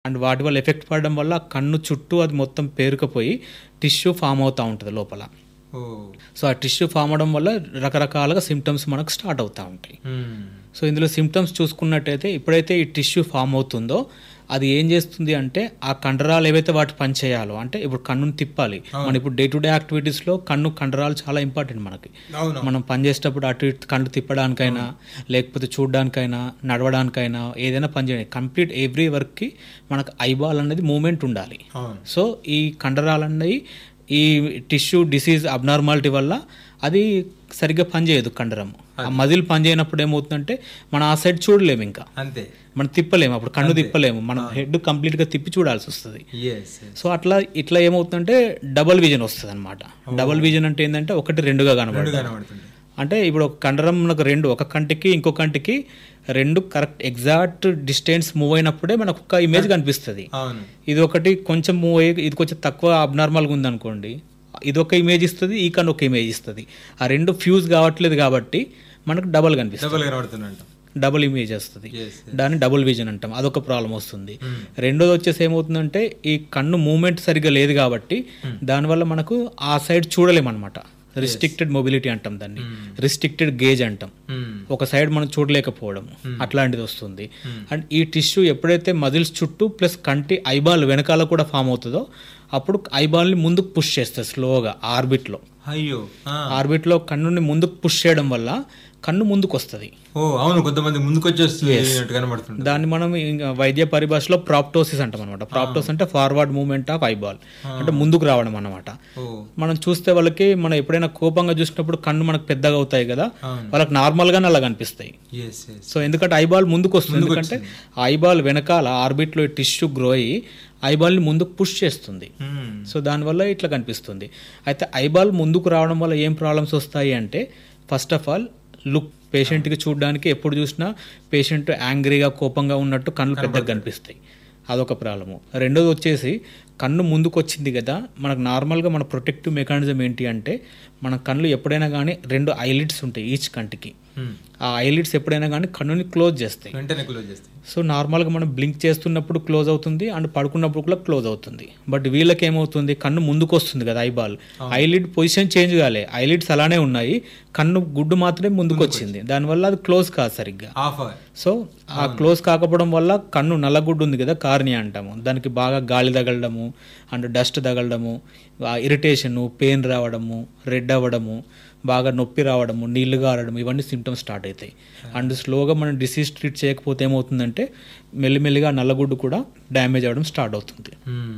And వాటి వల్ల effect పడడం వల్ల కన్ను చుట్టూ అది మొత్తం పేరుకుపోయి టిష్యూ ఫామ్ అవుతూ ఉంటుంది లోపల ఓ సో ఆ టిష్యూ ఫామ్ అవడం వల్ల రకరకాలుగా సిమ్టమ్స్ మనకు స్టార్ట్ అవుతూ ఉంటాయి మ్మ్. సో ఇందులో సిమ్టమ్స్ చూసుకున్నట్టయితే ఎప్పుడైతే ఈ టిష్యూ ఫామ్ అవుతుందో అది ఏం చేస్తుంది అంటే ఆ కండరాలు ఏవైతే వాటి పని చేయాలో అంటే ఇప్పుడు కన్నుని తిప్పాలి మన ఇప్పుడు డే టు డే యాక్టివిటీస్లో కన్ను కండరాలు చాలా ఇంపార్టెంట్ మనకి అవును మనం పని చేసేటప్పుడు అటు ఇటు కళ్ళు తిప్పడానికైనా లేకపోతే చూడడానికైనా నడవడానికైనా ఏదైనా పని చేయాలి కంప్లీట్ ఎవ్రీ వర్క్కి మనకు ఐబాల్ అనేది మూమెంట్ ఉండాలి అవును సో ఈ కండరాలు అన్నవి ఈ టిష్యూ డిసీజ్ అబ్నార్మాలిటీ వల్ల అది సరిగ్గా పనిచేయదు కండరం ఆ మజిల్ పనిచేయనప్పుడు ఏమవుతుందంటే మనం ఆ సైడ్ చూడలేము ఇంకా అంతే మనం తిప్పలేము అప్పుడు కన్ను తిప్పలేము మనం హెడ్ కంప్లీట్గా తిప్పి చూడాల్సి వస్తుంది ఎస్ సో అట్లా ఇట్లా ఏమవుతుందంటే డబల్ విజన్ వస్తుంది అనమాట డబల్ విజన్ అంటే ఏంటంటే ఒకటి రెండుగా కనబడదు కనబడుతుంది అంటే ఇప్పుడు ఒక కండరం మనకు రెండు ఒక కంటికి ఇంకో కంటికి రెండు కరెక్ట్ ఎగ్జాక్ట్ డిస్టెన్స్ మూవ్ అయినప్పుడే మనకు ఒక ఇమేజ్ కనిపిస్తుంది అవును ఇది ఒకటి కొంచెం మూవ్ అయ్యి ఇది కొంచెం తక్కువ అబ్నార్మల్గా ఉందనుకోండి ఇది ఒక ఇమేజ్ ఇస్తుంది ఈ కన్ను ఒక ఇమేజ్ ఇస్తుంది ఆ రెండు ఫ్యూజ్ కావట్లేదు కాబట్టి మనకు డబల్ కనిపిస్తుంది డబల్ కనబడుతున్నట్టు డబుల్ ఇమేజ్ వస్తుంది ఎస్ దాన్ని డబుల్ విజన్ అంటాం అదొక ప్రాబ్లం వస్తుంది రెండోది వచ్చేసి ఏమవుతుందంటే ఈ కన్ను మూమెంట్ సరిగ్గా లేదు కాబట్టి దానివల్ల మనకు ఆ సైడ్ చూడలేమన్నమాట రిస్ట్రిక్టెడ్ మొబిలిటీ అంటాం దాన్ని రిస్ట్రిక్టెడ్ గేజ్ అంటాం ఒక సైడ్ మనం చూడలేకపోవడం అట్లాంటిది వస్తుంది అండ్ ఈ టిష్యూ ఎప్పుడైతే మజిల్స్ చుట్టూ ప్లస్ కంటి ఐబాల్ వెనకాల కూడా ఫామ్ అవుతుందో అప్పుడు ఐబాల్ని ముందుకు పుష్ చేస్తుంది స్లోగా ఆర్బిట్లో అయ్యో ఆ. ఆర్బిట్లో కన్నుని ముందుకు పుష్ చేయడం వల్ల కన్ను ముందుకు వస్తుంది ఓ అవును కొంతమంది ముందుకు వచ్చేస్తుంది అన్నట్టు కనబడుతుంది దాన్ని మనం ఇంకా వైద్య పరిభాషలో ప్రాప్టోసిస్ అంటాం అనమాట ప్రాప్టోస్ అంటే ఫార్వర్డ్ మూవ్మెంట్ ఆఫ్ ఐబాల్ అంటే ముందుకు రావడం అన్నమాట ఓ మనం చూస్తే వాళ్ళకి మనం ఎప్పుడైనా కోపంగా చూసినప్పుడు కన్ను మనకు పెద్దగా అవుతాయి కదా అవును. వాళ్ళకి నార్మల్ గానే అలా కనిపిస్తాయి ఎస్ ఎస్ సో ఎందుకంటే ఐబాల్ ముందుకు వస్తుంది ఎందుకంటే ఐబాల్ వెనకాల ఆర్బిట్ లో టిష్యూ గ్రో అయ్యి ఐబాల్ ని ముందుకు పుష్ చేస్తుంది సో దానివల్ల ఇట్లా కనిపిస్తుంది అయితే ఐబాల్ ముందుకు రావడం వల్ల ఏం ప్రాబ్లమ్స్ వస్తాయి అంటే ఫస్ట్ ఆఫ్ ఆల్ లుక్ పేషెంట్కి చూడడానికి ఎప్పుడు చూసినా పేషెంట్ యాంగ్రీగా కోపంగా ఉన్నట్టు కళ్ళు పెద్దగా కనిపిస్తాయి అదొక ప్రాబ్లము రెండోది వచ్చేసి కన్ను ముందుకు వచ్చింది కదా మనకు నార్మల్గా మన ప్రొటెక్టివ్ మెకానిజం ఏంటి అంటే మన కళ్ళు ఎప్పుడైనా కానీ రెండు ఐలిడ్స్ ఉంటాయి ఈచ్ కంటికి ఆ ఐలిడ్స్ ఎప్పుడైనా కానీ కన్నుని క్లోజ్ చేస్తాయి వెంటనే క్లోజ్ చేస్తాయి సో నార్మల్గా మనం బ్లింక్ చేస్తున్నప్పుడు క్లోజ్ అవుతుంది అండ్ పడుకున్నప్పుడు కూడా క్లోజ్ అవుతుంది బట్ వీళ్ళకి ఏమవుతుంది కన్ను ముందుకు వస్తుంది కదా ఐబాల్ ఐలిడ్ పొజిషన్ చేంజ్ కాలే ఐలిడ్స్ అలానే ఉన్నాయి కన్ను గుడ్డు మాత్రమే ముందుకు వచ్చింది దానివల్ల అది క్లోజ్ కాదు సరిగ్గా ఆఫ్ సో ఆ క్లోజ్ కాకపోవడం వల్ల కన్ను నల్లగుడ్డు ఉంది కదా కార్నియా అంటాము దానికి బాగా గాలి తగలడము అండ్ డస్ట్ తగలడము ఇరిటేషను పెయిన్ రావడము రెడ్ అవ్వడము బాగా నొప్పి రావడము నీళ్లు గారడం ఇవన్నీ సిమ్టమ్స్ స్టార్ట్ అవుతాయి అండ్ స్లోగా మనం డిసీజ్ ట్రీట్ చేయకపోతే ఏమవుతుందంటే మెల్లిమెల్లిగా నల్లగుడ్డు కూడా డ్యామేజ్ అవ్వడం స్టార్ట్ అవుతుంది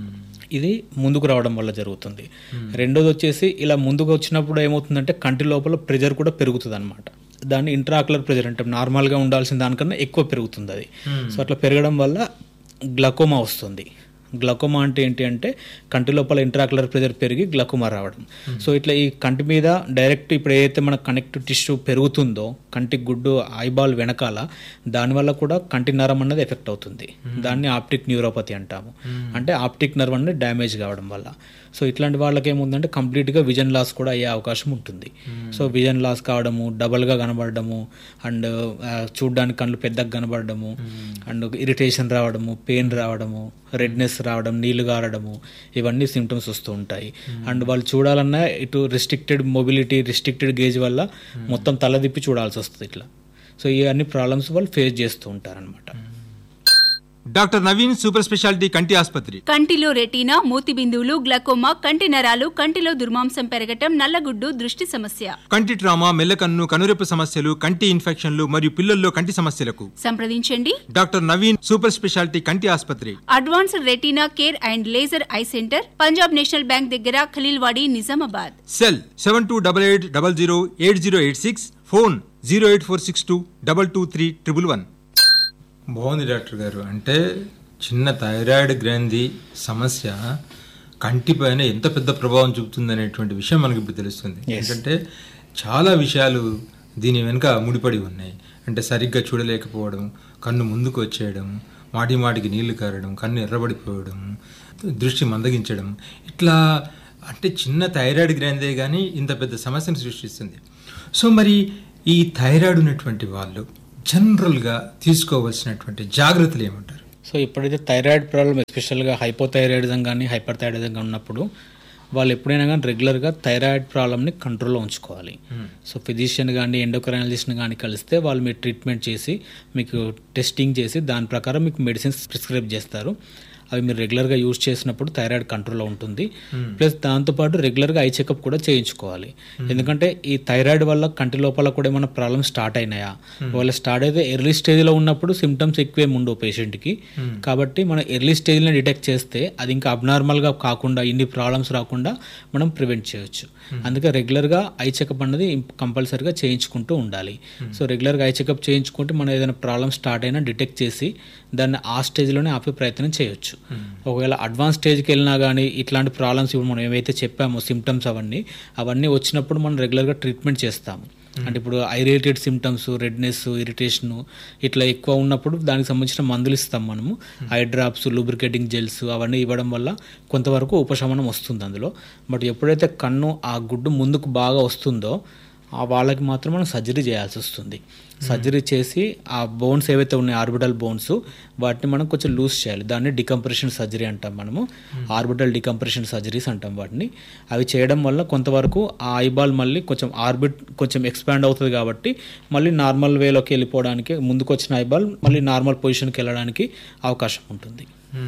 ఇది ముందుకు రావడం వల్ల జరుగుతుంది రెండోది వచ్చేసి ఇలా ముందుకు వచ్చినప్పుడు ఏమవుతుందంటే కంటి లోపల ప్రెజర్ కూడా పెరుగుతుంది అనమాట దాన్ని ఇంట్రాక్యులర్ ప్రెజర్ అంటే నార్మల్గా ఉండాల్సిన దానికన్నా ఎక్కువ పెరుగుతుంది అది సో అట్లా పెరగడం వల్ల గ్లకోమా వస్తుంది గ్లకోమా అంటే ఏంటి అంటే కంటి లోపల ఇంట్రాక్యులర్ ప్రెజర్ పెరిగి గ్లకోమా రావడం సో ఇట్లా ఈ కంటి మీద డైరెక్ట్ ఇప్పుడు ఏదైతే మన కనెక్టివ్ టిష్యూ పెరుగుతుందో కంటి గుడ్డు ఐబాల్ వెనకాల దానివల్ల కూడా కంటి నరం అన్నది ఎఫెక్ట్ అవుతుంది దాన్ని ఆప్టిక్ న్యూరోపతి అంటాము అంటే ఆప్టిక్ నర్వ్ అనేది డ్యామేజ్ కావడం వల్ల సో ఇట్లాంటి వాళ్ళకి ఏముందంటే కంప్లీట్గా విజన్ లాస్ కూడా అయ్యే అవకాశం ఉంటుంది సో విజన్ లాస్ కావడము డబల్గా కనబడడము అండ్ చూడడానికి కళ్ళు పెద్దగా కనబడడము అండ్ ఇరిటేషన్ రావడము పెయిన్ రావడము రెడ్నెస్ రావడం నీళ్లు గారడము ఇవన్నీ సిమ్టమ్స్ వస్తూ ఉంటాయి అండ్ వాళ్ళు చూడాలన్నా ఇటు రిస్ట్రిక్టెడ్ మొబిలిటీ రిస్ట్రిక్టెడ్ గేజ్ వల్ల మొత్తం తలదిప్పి చూడాల్సి వస్తుంది ఇట్లా సో ఈ అన్ని ప్రాబ్లమ్స్ వాళ్ళు ఫేస్ చేస్తూ ఉంటారనమాట డాక్టర్ నవీన్ సూపర్ స్పెషాలిటీ కంటి ఆసుపత్రి కంటిలో రెటీనా మూతి బిందువులు గ్లకోమా కంటి నరాలు కంటిలో దుర్మాంసం పెరగటం నల్లగుడ్డు దృష్టి సమస్య కంటి ట్రామా మెల్లకన్ను కనురెప్ప సమస్యలు కంటి ఇన్ఫెక్షన్లు మరియు పిల్లల్లో కంటి సమస్యలకు సంప్రదించండి డాక్టర్ నవీన్ సూపర్ స్పెషాలిటీ కంటి ఆసుపత్రి advanced retina care and laser eye centre Punjab national bank దగ్గర Khaleelwadi Nizamabad cell seven two double eight double zero eight zero eight six phone zero eight four six two double two three triple one బాగుంది doctor గారు అంటే చిన్న thyroid గ్రంథి సమస్య కంటిపైన ఎంత పెద్ద ప్రభావం చూపుతుంది అనేటువంటి విషయం మనకి ఇప్పుడు తెలుస్తుంది ఎందుకంటే చాలా విషయాలు దీని వెనుక ముడిపడి ఉన్నాయి అంటే సరిగ్గా చూడలేకపోవడం కన్ను ముందుకు వచ్చేయడం మాటి మాటికి నీళ్లు కారడం కన్ను ఎర్రబడిపోవడం దృష్టి మందగించడం ఇట్లా అంటే చిన్న థైరాయిడ్ గ్రంథే కానీ ఇంత పెద్ద సమస్యను సృష్టిస్తుంది సో మరి ఈ థైరాయిడ్ ఉన్నటువంటి వాళ్ళు జనరల్గా తీసుకోవాల్సినటువంటి జాగ్రత్తలు ఏమంటారు సో ఎప్పుడైతే థైరాయిడ్ ప్రాబ్లం ఎస్పెషల్గా హైపోథైరాయిడిజం కానీ హైపర్ థైరాయిడిజం ఉన్నప్పుడు వాళ్ళు ఎప్పుడైనా కానీ రెగ్యులర్గా థైరాయిడ్ ప్రాబ్లమ్ని కంట్రోల్లో ఉంచుకోవాలి సో ఫిజిషియన్ కానీ ఎండోక్రైనాలజిస్ట్ని కానీ కలిస్తే వాళ్ళు మీరు ట్రీట్మెంట్ చేసి మీకు టెస్టింగ్ చేసి దాని ప్రకారం మీకు మెడిసిన్స్ ప్రిస్క్రైబ్ చేస్తారు అవి మీరు రెగ్యులర్గా యూజ్ చేసినప్పుడు థైరాయిడ్ కంట్రోల్లో ఉంటుంది ప్లస్ దాంతోపాటు రెగ్యులర్గా ఐ చెకప్ కూడా చేయించుకోవాలి ఎందుకంటే ఈ థైరాయిడ్ వల్ల కంటి లోపల కూడా ఏమైనా ప్రాబ్లమ్స్ స్టార్ట్ అయినాయా ఒకవేళ స్టార్ట్ అయితే ఎర్లీ స్టేజ్లో ఉన్నప్పుడు సిమ్టమ్స్ ఎక్కువేమి ఉండవు పేషెంట్కి కాబట్టి మనం ఎర్లీ స్టేజ్లో డిటెక్ట్ చేస్తే అది ఇంకా అబ్నార్మల్గా కాకుండా ఇన్ని ప్రాబ్లమ్స్ రాకుండా మనం ప్రివెంట్ చేయొచ్చు అందుకే రెగ్యులర్గా ఐ చెకప్ అన్నది కంపల్సరీగా చేయించుకుంటూ ఉండాలి సో రెగ్యులర్గా ఐ చెకప్ చేయించుకుంటే మనం ఏదైనా ప్రాబ్లమ్ స్టార్ట్ అయినా డిటెక్ట్ చేసి దాన్ని ఆ స్టేజ్లోనే ఆపే ప్రయత్నం చేయొచ్చు ఒకవేళ అడ్వాన్స్ స్టేజ్కి వెళ్ళినా కానీ ఇట్లాంటి ప్రాబ్లమ్స్ ఇప్పుడు మనం ఏవైతే చెప్పామో సిమ్టమ్స్ అవన్నీ అవన్నీ వచ్చినప్పుడు మనం రెగ్యులర్గా ట్రీట్మెంట్ చేస్తాము అంటే ఇప్పుడు eye related symptoms redness irritation ఇట్లా ఎక్కువ ఉన్నప్పుడు దానికి సంబంధించిన మందులు ఇస్తాం మనము ఐ డ్రాప్స్ లూబ్రికేటింగ్ జెల్స్ అవన్నీ ఇవ్వడం వల్ల కొంతవరకు ఉపశమనం వస్తుంది అందులో బట్ ఎప్పుడైతే కన్ను ఆ గుడ్డు ముందుకు బాగా వస్తుందో ఆ వాళ్ళకి మాత్రం మనం సర్జరీ చేయాల్సి వస్తుంది సర్జరీ చేసి ఆ బోన్స్ ఏవైతే ఉన్నాయో ఆర్బిటల్ బోన్స్ వాటిని మనం కొంచెం లూజ్ చేయాలి దాన్ని డికంప్రెషన్ సర్జరీ అంటాం మనము ఆర్బిటల్ డికంప్రెషన్ సర్జరీస్ అంటాం వాటిని అవి చేయడం వల్ల కొంతవరకు ఆ ఐబాల్ మళ్ళీ కొంచెం ఆర్బిట్ కొంచెం ఎక్స్పాండ్ అవుతుంది కాబట్టి మళ్ళీ నార్మల్ వేలోకి వెళ్ళిపోవడానికి ముందుకు వచ్చిన ఐబాల్ మళ్ళీ నార్మల్ పొజిషన్కి వెళ్ళడానికి అవకాశం ఉంటుంది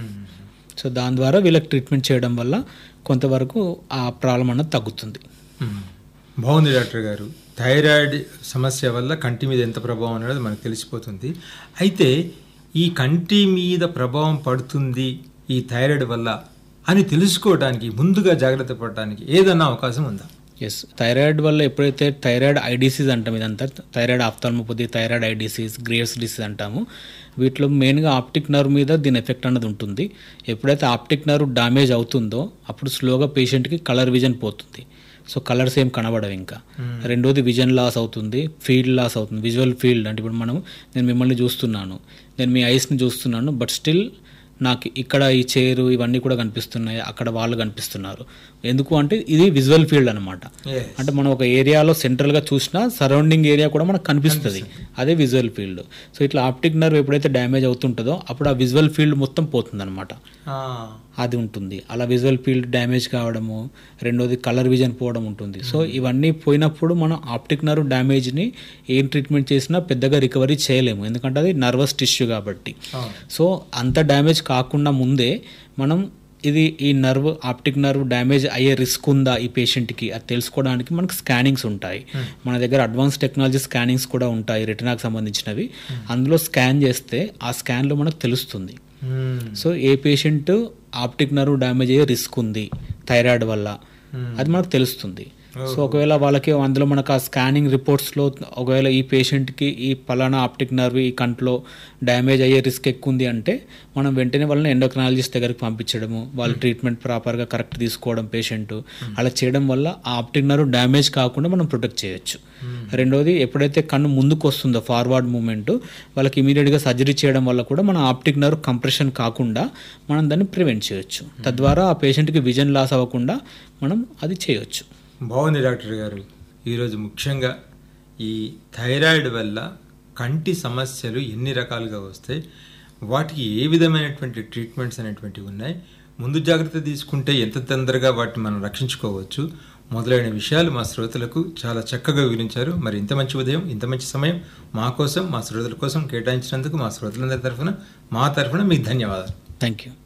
సో దాని ద్వారా వీళ్ళకి ట్రీట్మెంట్ చేయడం వల్ల కొంతవరకు ఆ ప్రాబ్లం అన్నది తగ్గుతుంది మ్మ్. బాగుంది డాక్టర్ గారు థైరాయిడ్ సమస్య వల్ల కంటి మీద ఎంత ప్రభావం అనేది మనకు తెలిసిపోతుంది అయితే ఈ కంటి మీద ప్రభావం పడుతుంది ఈ థైరాయిడ్ వల్ల అని తెలుసుకోవడానికి ముందుగా జాగ్రత్త పడడానికి ఏదన్నా అవకాశం ఉందా ఎస్ థైరాయిడ్ వల్ల ఎప్పుడైతే థైరాయిడ్ ఐ డిసీజ్ అంటాం ఇదంతా thyroid ophthalmopathy thyroid eye disease Graves disease అంటాము వీటిలో మెయిన్గా ఆప్టిక్ నర్వ్ మీద దీని ఎఫెక్ట్ అన్నది ఉంటుంది ఎప్పుడైతే ఆప్టిక్ నర్వ్ డ్యామేజ్ అవుతుందో అప్పుడు స్లోగా పేషెంట్కి కలర్ విజన్ పోతుంది సో కలర్స్ ఏం కనబడవు ఇంకా రెండోది విజన్ లాస్ అవుతుంది ఫీల్డ్ లాస్ అవుతుంది విజువల్ ఫీల్డ్ అంటే ఇప్పుడు మనం నేను మిమ్మల్ని చూస్తున్నాను నేను మీ ఐస్ని చూస్తున్నాను బట్ స్టిల్ నాకు ఇక్కడ ఈ చైరు ఇవన్నీ కూడా కనిపిస్తున్నాయి అక్కడ వాళ్ళు కనిపిస్తున్నారు ఎందుకు అంటే ఇది విజువల్ ఫీల్డ్ అనమాట Yes. అంటే మనం ఒక ఏరియాలో సెంట్రల్గా చూసినా సరౌండింగ్ ఏరియా కూడా మనకు కనిపిస్తుంది అదే విజువల్ ఫీల్డ్ సో ఇట్లా ఆప్టిక్ నర్వ్ ఎప్పుడైతే డ్యామేజ్ అవుతుంటుందో అప్పుడు ఆ విజువల్ ఫీల్డ్ మొత్తం పోతుంది ఆ, అది ఉంటుంది అలా విజువల్ ఫీల్డ్ డ్యామేజ్ కావడము రెండోది కలర్ విజన్ పోవడం ఉంటుంది సో ఇవన్నీ పోయినప్పుడు మనం ఆప్టిక్ నర్వ్ డ్యామేజ్ని ఏం ట్రీట్మెంట్ చేసినా పెద్దగా రికవరీ చేయలేము ఎందుకంటే అది నర్వస్ టిష్యూ కాబట్టి అవును. సో అంత డ్యామేజ్ కాకుండా ముందే మనం ఇది ఈ నర్వ్ ఆప్టిక్ నర్వ్ డ్యామేజ్ అయ్యే రిస్క్ ఉందా ఈ పేషెంట్కి అది తెలుసుకోవడానికి మనకు స్కానింగ్స్ ఉంటాయి మన దగ్గర అడ్వాన్స్ టెక్నాలజీ స్కానింగ్స్ కూడా ఉంటాయి రెటినాకి సంబంధించినవి అందులో స్కాన్ చేస్తే ఆ స్కాన్లో మనకు తెలుస్తుంది మ్మ్. సో ఏ పేషెంట్ ఆప్టిక్ నర్వ్ డ్యామేజ్ అయ్యే రిస్క్ ఉంది థైరాయిడ్ వల్ల అది మనకు తెలుస్తుంది సో ఒకవేళ వాళ్ళకి అందులో మనకు ఆ స్కానింగ్ రిపోర్ట్స్లో ఒకవేళ ఈ పేషెంట్కి ఈ పలానా ఆప్టిక్ నర్వ్ ఈ కంట్లో డ్యామేజ్ అయ్యే రిస్క్ ఎక్కువ ఉంది అంటే మనం వెంటనే వాళ్ళని ఎండోక్రాలజిస్ట్ దగ్గరికి పంపించడము వాళ్ళ ట్రీట్మెంట్ ప్రాపర్గా కరెక్ట్ తీసుకోవడం పేషెంట్ అలా చేయడం వల్ల ఆ ఆప్టిక్ నర్వ్ డ్యామేజ్ కాకుండా మనం ప్రొటెక్ట్ చేయొచ్చు రెండోది ఎప్పుడైతే కన్ను ముందుకు వస్తుందో ఫార్వర్డ్ మూమెంట్ వాళ్ళకి ఇమీడియట్గా సర్జరీ చేయడం వల్ల కూడా మన ఆప్టిక్ నర్వ్ కంప్రెషన్ కాకుండా మనం దాన్ని ప్రివెంట్ చేయొచ్చు తద్వారా ఆ పేషెంట్కి విజన్ లాస్ అవ్వకుండా మనం అది చేయొచ్చు బాగుంది డాక్టర్ గారు ఈరోజు ముఖ్యంగా ఈ థైరాయిడ్ వల్ల కంటి సమస్యలు ఎన్ని రకాలుగా వస్తాయి వాటికి ఏ విధమైనటువంటి ట్రీట్మెంట్స్ అనేటువంటివి ఉన్నాయి ముందు జాగ్రత్త తీసుకుంటే ఎంత తొందరగా వాటిని మనం రక్షించుకోవచ్చు మొదలైన విషయాలు మా శ్రోతలకు చాలా చక్కగా వివరించారు మరి ఇంత మంచి ఉదయం ఇంత మంచి సమయం మా కోసం మా శ్రోతల కోసం కేటాయించినందుకు మా శ్రోతలందరి తరఫున మా తరఫున మీకు ధన్యవాదాలు థ్యాంక్ యూ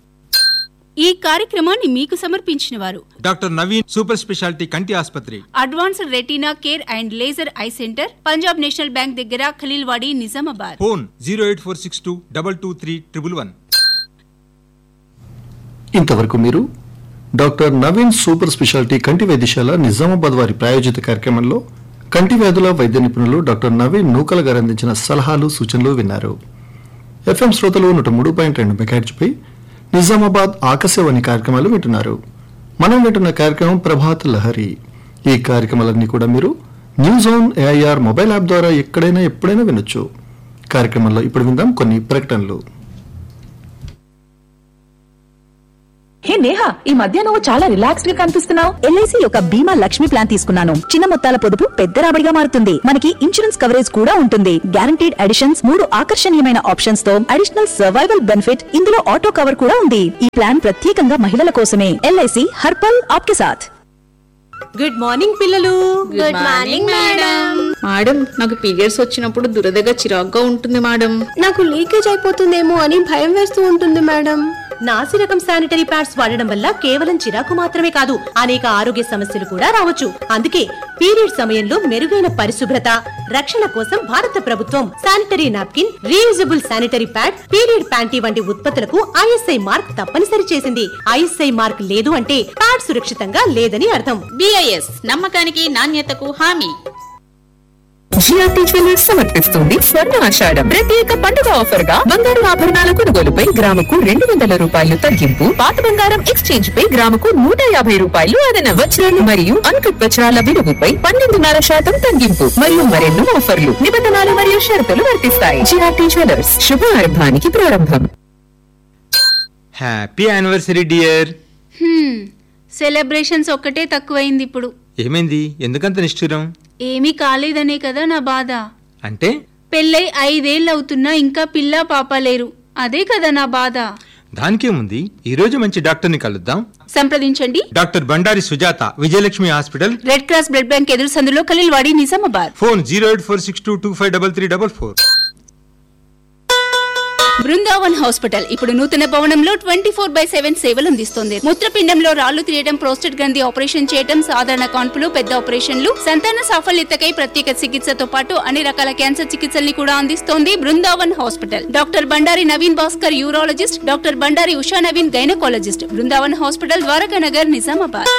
ఈ కార్యక్రమాన్ని మీకు సమర్పించిన వారు డాక్టర్ నవీన్ సూపర్ స్పెషాలిటీ కంటి ఆసుపత్రి advanced retina care and laser eye centre Punjab national bank దగ్గర Khaleelwadi Nizamabad phone zero eight four six two double two three triple one ఇంతవరకు మీరు డాక్టర్ నవీన్ సూపర్ స్పెషాలిటీ కంటి వైద్యశాల నిజామాబాద్ వారి ప్రాయోజిత కార్యక్రమంలో కంటి వ్యాధుల వైద్య నిపుణులు డాక్టర్ నవీన్ నూకల గారు అందించిన సలహాలు సూచనలు విన్నారు ఎఫ్ఎం శ్రోతలు నూట మూడు పాయింట్ రెండు మెగాహెచ్పై నిజామాబాద్ ఆకాశవాణి కార్యక్రమాలు వింటున్నారు మనం వింటున్న కార్యక్రమం ప్రభాత్ లహరి ఈ కార్యక్రమాలన్నీ కూడా మీరు news on AIR mobile app ద్వారా ఎక్కడైనా ఎప్పుడైనా వినొచ్చు కార్యక్రమంలో ఇప్పుడు విందాం కొన్ని ప్రకటనలు హే నేహా ఈ మధ్య నువ్వు చాలా రిలాక్స్డ్ గా కనిపిస్తున్నావు ఎల్ఐసి యొక్క బీమా లక్ష్మి ప్లాన్ తీసుకున్నాను చిన్న మొత్తాల పొదుపు పెద్ద రాబడిగా మారుతుంది మనకి ఇన్సూరెన్స్ కవరేజ్ కూడా ఉంటుంది గ్యారంటీడ్ అడిషన్స్ మూడు ఆకర్షణీయమైన ఆప్షన్స్ తో అడిషనల్ సర్వైవల్ బెనిఫిట్ ఇందులో ఆటో కవర్ కూడా ఉంది ఈ ప్లాన్ ప్రత్యేకంగా మహిళల కోసమే ఎల్ఐసి హర్పల్ ఆప్కే సాథ్ గుడ్ మార్నింగ్ పిల్లలు గుడ్ మార్నింగ్ మేడం మేడం నాకు పీరియడ్స్ వచ్చినప్పుడు దురదగా చిరాగ్గా ఉంటుంది మేడం నాకు లీకేజ్ అయిపోతుందేమో అని భయం వేస్తూ ఉంటుంది మేడం నాసి రకం శానిటరీ ప్యాడ్స్ వాడడం వల్ల కేవలం చిరాకు మాత్రమే కాదు అనేక ఆరోగ్య సమస్యలు కూడా రావచ్చు అందుకే పీరియడ్ సమయంలో మెరుగైన పరిశుభ్రత రక్షణ కోసం భారత ప్రభుత్వం sanitary napkin reusable sanitary pad period panty వంటి ఉత్పత్తులకు ఐఎస్ఐ మార్క్ తప్పనిసరి చేసింది ఐఎస్ఐ మార్క్ లేదు అంటే ప్యాడ్ సురక్షితంగా లేదని అర్థం బిఐఎస్ నమ్మకానికి నాణ్యతకు హామీ జిఆర్టీ జ్యువెలర్స్ సమర్పిస్తుంది స్వర్ణ ఆషాఢం ప్రత్యేక పండుగ ఆఫర్ గా బంగారు ఆభరణాల కొనుగోలుపై గ్రాముకు రెండు వందల రూపాయలు తగ్గింపు పాత బంగారం ఎక్స్చేంజ్ పై గ్రాముకు నూట యాభై రూపాయలు అదన వజ్రాలు మరియు అన్కట్ వజ్రాల విలువపై పన్నెండున్నర శాతం తగ్గింపు మరియు మరెన్నో ఆఫర్లు నిబంధనలు మరియు షరతులు వర్తిస్తాయి జిఆర్టీ జ్యువెలర్స్ శుభారంభానికి ప్రారంభం happy anniversary dear hmm, celebrations ఒక్కటే తక్కువైంది ఇప్పుడు ఏమైంది ఎందుకంత నిష్ఠురం ఏమీ కాలేదనే కదా నా బాధ అంటే పెళ్ళై ఐదేళ్ళు అవుతున్నా ఇంకా పిల్ల పాప లేరు అదే కదా నా బాధ దానికేముంది ఈ రోజు మంచి డాక్టర్ని కలుద్దాం సంప్రదించండి doctor Bandari Sujatha Vijayalakshmi hospital red cross blood bank ఎదురు సందులో Khaleelwadi Nizamabad phone zero eight four six two two five double three double four Brindavan hospital ఇప్పుడు నూతన భవనంలో ట్వంటీ ఫోర్ బై సెవెన్ సేవలు అందిస్తుంది మూత్రపిండంలో రాళ్లు తీయడం ప్రోస్టేట్ గ్రంథి ఆపరేషన్ చేయడం సాధారణ కాన్పులు పెద్ద ఆపరేషన్లు సంతాన సాఫల్యతకై ప్రత్యేక చికిత్సతో పాటు అన్ని రకాల క్యాన్సర్ చికిత్సల్ని కూడా అందిస్తోంది Brindavan hospital doctor Bandari Naveen Bhaskar urologist doctor Bandari Usha Naveen gynaecologist Brindavan hospital Dwaraka Nagar Nizamabad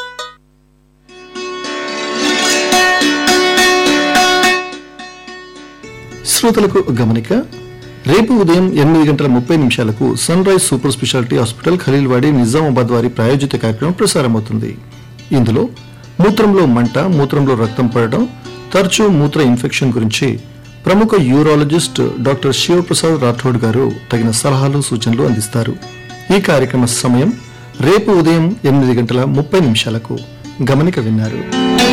శ్రోతలకు గమనిక రేపు ఉదయం ఎనిమిది గంటల ముప్పై నిమిషాలకు sunrise super speciality hospital Khaleelwadi Nizamabad వారి ప్రాయోజిత కార్యక్రమం ప్రసారమవుతుంది ఇందులో మూత్రంలో మంట మూత్రంలో రక్తం పడడం తరచూ మూత్ర ఇన్ఫెక్షన్ గురించి ప్రముఖ యూరాలజిస్ట్ డాక్టర్ శివప్రసాద్ రాఠోడ్ గారు తగిన సలహాలు సూచనలు అందిస్తారు ఈ కార్యక్రమ సమయం రేపు ఉదయం ఎనిమిది గంటల ముప్పై నిమిషాలకు గమనిక విన్నారు